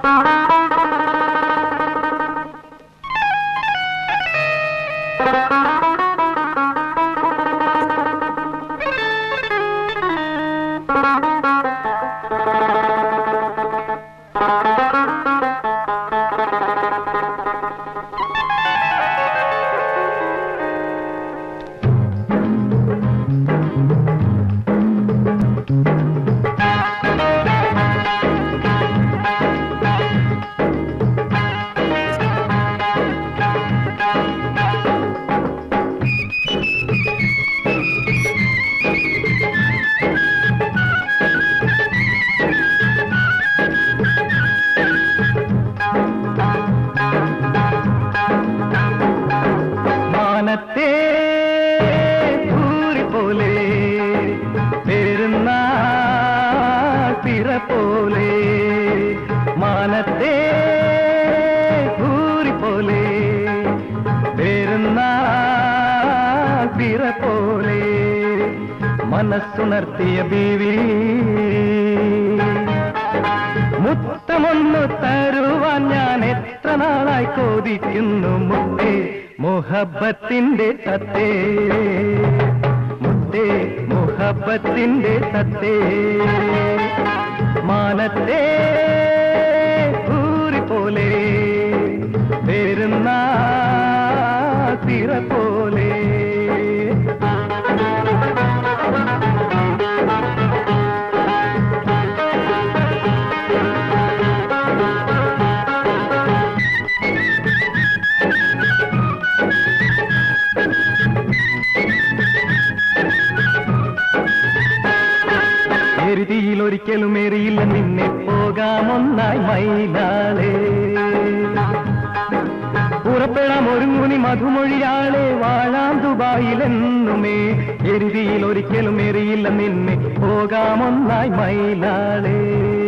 മാനത്തെ ഭൂരി പോലെ പെരുന്നാൾ പിറ പോലെ മാനത്തെ ഭൂരി പോലെ പെരുന്നാൾ പിറ പോലെ മനസ്സുണർത്തിയ ബീവി മുത്തമൊന്നു തരുവാൻ ഞാൻ എത്ര നാളായി കോതിക്കുന്നു മുത്തേ മുഹബത്തിന്റെ തത്തേ മുത്തേ മുഹബത്തിന്റെ തത്തേ മാനത്തെ ഊരി പോലെ പെരുന്നാ തിറ പോലെ എരുതിയിൽ ഒരിക്കലും എറിയില്ല നിന്നെ പോകാമൊന്നായി മൈലാളേ പുറപ്പെടാം ഒരുങ്ങുനി മധുമൊഴിയാളെ വാഴാം ദുബായിലെന്നുമേ എരുതിയിൽ ഒരിക്കലും എറിയില്ല നിന്നെ പോകാമൊന്നായി മൈലാളേ